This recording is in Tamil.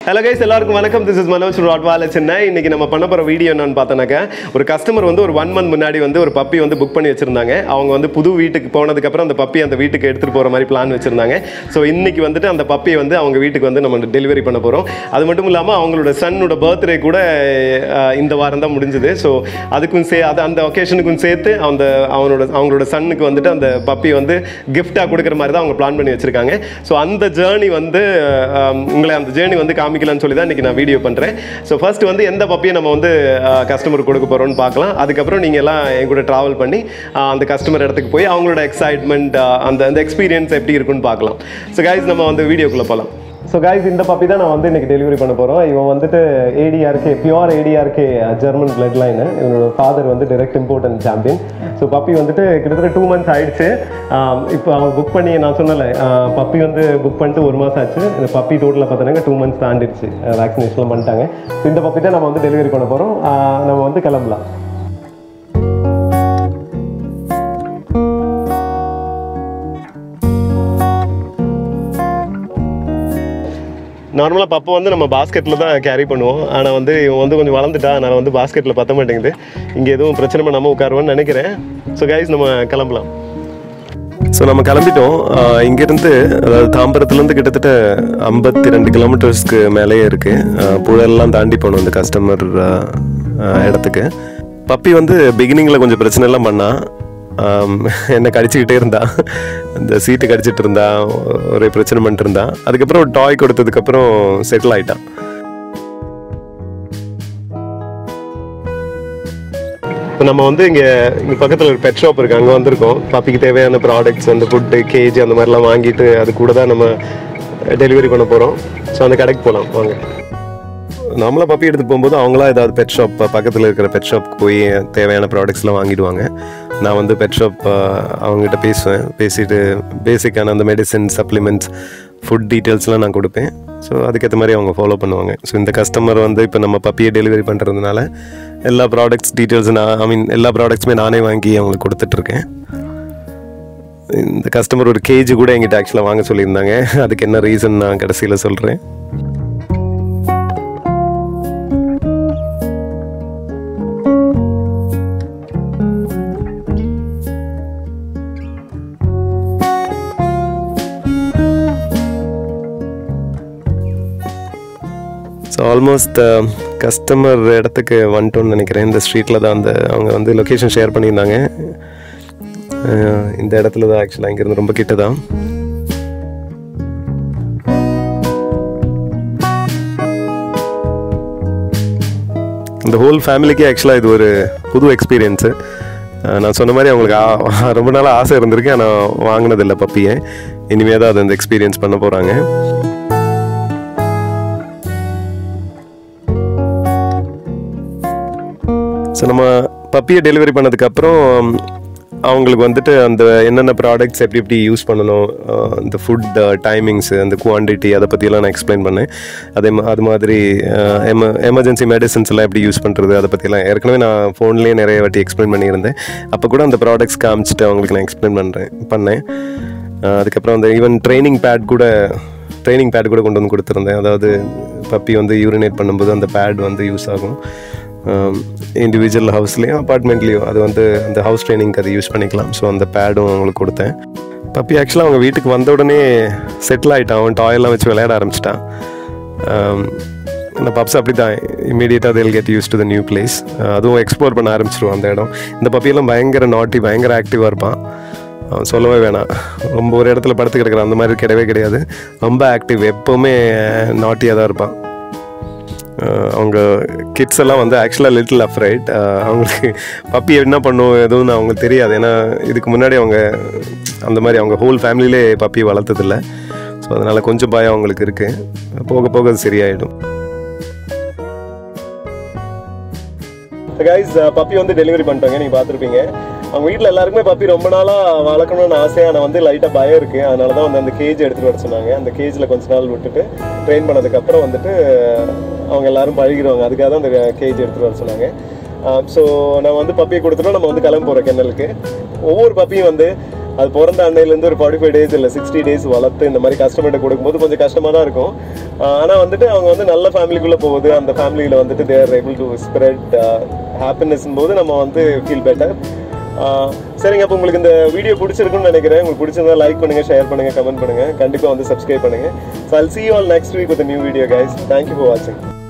ஹலோ கைஸ் எல்லாருக்கும் வணக்கம் திஸ் இஸ் மனோஜ் ராட்வால சென்னை இன்னைக்கு நம்ம பண்ண போகிற வீடியோ என்னன்னு பார்த்தோன்னாக்க ஒரு கஸ்டமர் வந்து ஒரு ஒன் மந்த் முன்னாடி வந்து ஒரு பப்பி வந்து புக் பண்ணி வச்சிருந்தாங்க அவங்க வந்து புது வீட்டுக்கு போனதுக்கப்புறம் அந்த பப்பி அந்த வீட்டுக்கு எடுத்துகிட்டு போகிற மாதிரி பிளான் வச்சிருந்தாங்க ஸோ இன்னைக்கு வந்துட்டு அந்த பப்பியை வந்து அவங்க வீட்டுக்கு வந்து நம்ம டெலிவரி பண்ண போகிறோம் அது மட்டும் இல்லாமல் அவங்களோட சன்னோட பர்த்டே கூட அஹ், இந்த வாரம் தான் முடிஞ்சுது ஸோ அதுக்கும் சே அது அந்த ஒகேஷனுக்கும் சேர்த்து அந்த அவனோட அவங்களோட சன்னுக்கு வந்துட்டு அந்த பப்பி வந்து கிஃப்டாக கொடுக்குற மாதிரி தான் அவங்க பிளான் பண்ணி வச்சிருக்காங்க ஸோ அந்த ஜேர்னி வந்து அஹ், உங்களை அந்த ஜேர்னி வந்து காமிக்கலாம்னு சொல்லி தான் இன்றைக்கி நான் வீடியோ பண்ணுறேன் ஸோ ஃபர்ஸ்ட் வந்து எந்த பப்பியை நம்ம வந்து கஸ்டமருக்கு கொடுக்க போகிறோம்னு பார்க்கலாம் அதுக்கப்புறம் நீங்கள் எல்லாம் என் கூட ட்ராவல் பண்ணி அஹ், அந்த கஸ்டமர் இடத்துக்கு போய் அவங்களோட எக்ஸைட்மெண்ட் அந்த அந்த எக்ஸ்பீரியன்ஸ் எப்படி இருக்குன்னு பார்க்கலாம் ஸோ கைஸ் நம்ம வந்து வீடியோக்குள்ளே போகலாம் ஸோ கைஸ் இந்த பப்பி தான் நான் வந்து இன்னைக்கு டெலிவரி பண்ண போகிறோம் இவன் வந்துட்டு ATRK pure ATRK German blood line இவனோட ஃபாதர் வந்து direct import and champion so puppy வந்துட்டு கிட்டத்தட்ட டூ மந்த்ஸ் ஆயிடுச்சு ஆம், இப்போ அவன் புக் பண்ணி நான் சொன்னல பப்பி வந்து புக் பண்ணிட்டு ஒரு மாதம் ஆச்சு இந்த பப்பி டோட்டலாக பார்த்தோன்னாக்க டூ மந்த்ஸ் தாண்டிடுச்சு வேக்சினேஷன்லாம் பண்ணிட்டாங்க ஸோ இந்த பப்பி தான் நம்ம வந்து டெலிவரி பண்ண போகிறோம் நம்ம வந்து கிளம்பலாம் நார்மலாக பப்பை வந்து நம்ம பாஸ்கெட்டில் தான் கேரி பண்ணுவோம் ஆனால் வந்து இவன் வந்து கொஞ்சம் வளர்ந்துட்டா அதனால் வந்து பாஸ்கெட்டில் பத்த மாட்டேங்குது இங்கே எதுவும் பிரச்சனை பண்ணாமல் உட்காருவோன்னு நினைக்கிறேன் ஸோ கைஸ் நம்ம கிளம்பலாம் ஸோ நம்ம கிளம்பிட்டோம் ஆஹ் இங்கேருந்து அதாவது தாம்பரத்துலேருந்து கிட்டத்தட்ட ஐம்பத்தி ரெண்டு கிலோமீட்டர்ஸ்க்கு மேலேயே இருக்குது புழல்லாம் தாண்டி போகணும் இந்த கஸ்டமர் இடத்துக்கு பப்பி வந்து பிகினிங்கில் கொஞ்சம் பிரச்சனை எல்லாம் பண்ணா ஆம், என்னை கடிச்சிக்கிட்டே இருந்தா இந்த சீட்டு கடிச்சிட்டு இருந்தா ஒரே பிரச்சனை பண்ணிட்டு இருந்தா அதுக்கப்புறம் ஒரு டாய் கொடுத்ததுக்கப்புறம் செட்டில் ஆயிட்டான் இப்போ நம்ம வந்து இங்கே இங்கே பக்கத்தில் ஒரு பெட் ஷாப் இருக்குது அங்கே வந்திருக்கோம் பப்பிக்கு தேவையான ப்ராடக்ட்ஸ் அந்த ஃபுட்டு கேஜி அந்த மாதிரிலாம் வாங்கிட்டு அது கூட தான் நம்ம டெலிவரி பண்ண போகிறோம் ஸோ அந்த கடைக்கு போகலாம் வாங்க நம்மளா பப்பி எடுத்து போகும்போது அவங்களா ஏதாவது பெட் ஷாப் பக்கத்தில் இருக்கிற பெட் ஷாப்க்கு போய் தேவையான ப்ராடக்ட்ஸ்லாம் வாங்கிடுவாங்க நான் வந்து பெட் ஷாப் அவங்ககிட்ட பேசுவேன் பேசிட்டு பேசிக்கான அந்த மெடிசின் சப்ளிமெண்ட்ஸ் ஃபுட் டீட்டெயில்ஸ்லாம் நான் கொடுப்பேன் ஸோ அதுக்கேற்ற மாதிரி அவங்க ஃபாலோ பண்ணுவாங்க ஸோ இந்த கஸ்டமர் வந்து இப்போ நம்ம பப்பியை டெலிவரி பண்ணுறதுனால எல்லா ப்ராடக்ட்ஸ் டீட்டெயில்ஸ் நான் ஐ மீன் எல்லா ப்ராடக்ட்ஸுமே நானே வாங்கி அவங்களுக்கு கொடுத்துட்ருக்கேன் இந்த கஸ்டமர் ஒரு கேஜி கூட எங்கிட்ட ஆக்சுவலாக வாங்க சொல்லியிருந்தாங்க அதுக்கு என்ன ரீசன் நான் கடைசியில் சொல்கிறேன் ஸோ ஆல்மோஸ்ட் கஸ்டமர் இடத்துக்கு வந்துட்டோம்னு நினைக்கிறேன் இந்த ஸ்ட்ரீட்டில் தான் அந்த அவங்க வந்து லொக்கேஷன் ஷேர் பண்ணியிருந்தாங்க அஹ் இந்த இடத்துல தான் ஆக்சுவலாக இங்கேருந்து ரொம்ப கிட்ட தான் இந்த ஹோல் ஃபேமிலிக்கே ஆக்சுவலாக இது ஒரு புது எக்ஸ்பீரியன்ஸு நான் சொன்ன மாதிரி அவங்களுக்கு ஆ- ரொம்ப நாளாக ஆசை இருந்திருக்கு ஆனால் வாங்கினதில்லை பப்பியை இனிமே தான் அதை அந்த எக்ஸ்பீரியன்ஸ் பண்ண போகிறாங்க ஸோ நம்ம பப்பியை டெலிவரி பண்ணதுக்கப்புறம் அவங்களுக்கு வந்துட்டு அந்த என்னென்ன ப்ராடக்ட்ஸ் எப்படி எப்படி யூஸ் பண்ணணும் அஹ் இந்த ஃபுட் டைமிங்ஸு அந்த குவான்டிட்டி அதை பற்றியெல்லாம் நான் எக்ஸ்பிளைன் பண்ணேன் அதே மா- அது மாதிரி எம எமர்ஜென்சி மெடிசன்ஸ் எல்லாம் எப்படி யூஸ் பண்ணுறது அதை பற்றியெல்லாம் ஏற்கனவே நான் ஃபோன்லேயே நிறைய வாட்டி எக்ஸ்பிளைன் பண்ணியிருந்தேன் அப்போ கூட அந்த ப்ராடக்ட்ஸ் காமிச்சிட்டு அவங்களுக்கு நான் எக்ஸ்பிளைன் பண்ணுறேன் பண்ணேன் அஹ் அதுக்கப்புறம் அந்த ஈவன் ட்ரைனிங் பேட் கூட ட்ரைனிங் பேட் கூட கொண்டு வந்து கொடுத்துருந்தேன் அதாவது பப்பி வந்து யூரினேட் பண்ணும்போது அந்த பேட் வந்து யூஸ் ஆகும் இண்டிவிஜுவல் ஹவுஸ்லேயும் அப்பார்ட்மெண்ட்லேயும் அது வந்து அந்த ஹவுஸ் ட்ரைனிங்க்கு அது யூஸ் பண்ணிக்கலாம் ஸோ அந்த பேடும் அவங்களுக்கு கொடுத்தேன் பப்பி ஆக்சுவலாக அவங்க வீட்டுக்கு வந்த உடனே செட்டில் ஆகிட்டான் அவன் டாயெல்லாம் வச்சு விளையாட ஆரம்பிச்சிட்டான் இந்த பப்ஸ் அப்படி தான் இமீடியட்டாக they'll get use to the new place அதுவும் எக்ஸ்ப்ளோர் பண்ண ஆரம்பிச்சிருவான் அந்த இடம் இந்த பப்பியெல்லாம் பயங்கர நாட்டி பயங்கர ஆக்டிவாக இருப்பான் அவன் சொல்லவே வேணாம் ரொம்ப ஒரு இடத்துல படுத்து கிடக்குற அந்த மாதிரி கிடையவே கிடையாது ரொம்ப ஆக்டிவ் எப்போவுமே நாட்டியாக தான் இருப்பான் அஹ் அவங்க கிட்ஸ் எல்லாம் வந்து ஆக்சுவலாக லிட்டில் அஃப்ரைட் அவங்களுக்கு பப்பி என்ன பண்ணும் எதுவும் அவங்களுக்கு தெரியாது ஏன்னா இதுக்கு முன்னாடி அவங்க அந்த மாதிரி அவங்க ஹோல் ஃபேமிலியிலே பப்பி வளர்த்ததில்ல ஸோ அதனால் கொஞ்சம் பயம் அவங்களுக்கு இருக்குது போக போக அது சரியாயிடும் கைஸ் பப்பி வந்து டெலிவரி பண்ணிட்டாங்க நீங்கள் பார்த்துருப்பீங்க அவங்க வீட்டில் எல்லாருக்குமே பப்பி ரொம்ப நாளாக வளர்க்கணும்னு ஆசையாக ஆனால் வந்து லைட்டாக பயம் இருக்குது அதனால தான் வந்து அந்த கேஜ் எடுத்துகிட்டு வர சொன்னாங்க அந்த கேஜில் கொஞ்ச நாள் விட்டுட்டு ட்ரெயின் பண்ணதுக்கப்புறம் வந்துட்டு அவங்க எல்லாரும் பழகிடுவாங்க அதுக்காக தான் அந்த கேஜ் எடுத்துகிட்டு வர சொன்னாங்க ஸோ நம்ம வந்து பப்பியை கொடுத்துட்டோம் நம்ம வந்து கிளம்ப போகிறோம் கென்னலுக்கு ஒவ்வொரு பப்பியும் வந்து அது பிறந்த அன்னையிலேருந்து ஒரு ஃபார்ட்டி ஃபைவ் டேஸ் இல்லை சிக்ஸ்டி டேஸ் வளர்த்து இந்த மாதிரி கஸ்டமர்கிட்ட கொடுக்கும்போது கொஞ்சம் கஷ்டமாக தான் இருக்கும் ஆனால் வந்துட்டு அவங்க வந்து நல்ல ஃபேமிலிக்குள்ளே போகுது அந்த ஃபேமிலியில் வந்துட்டு they're able to spread happiness போது நம்ம வந்து ஃபீல் பெட்டர் சரிங்க அப்போ உங்களுக்கு இந்த வீடியோ பிடிச்சிருக்குன்னு நினைக்கிறேன் உங்களுக்கு பிடிச்சிருந்தா லைக் பண்ணுங்க ஷேர் பண்ணுங்க கமெண்ட் பண்ணுங்க கண்டிப்பாக வந்து சப்ஸ்கிரைப் பண்ணுங்க so I'll see all next week with new video guys thank you for வாட்சிங்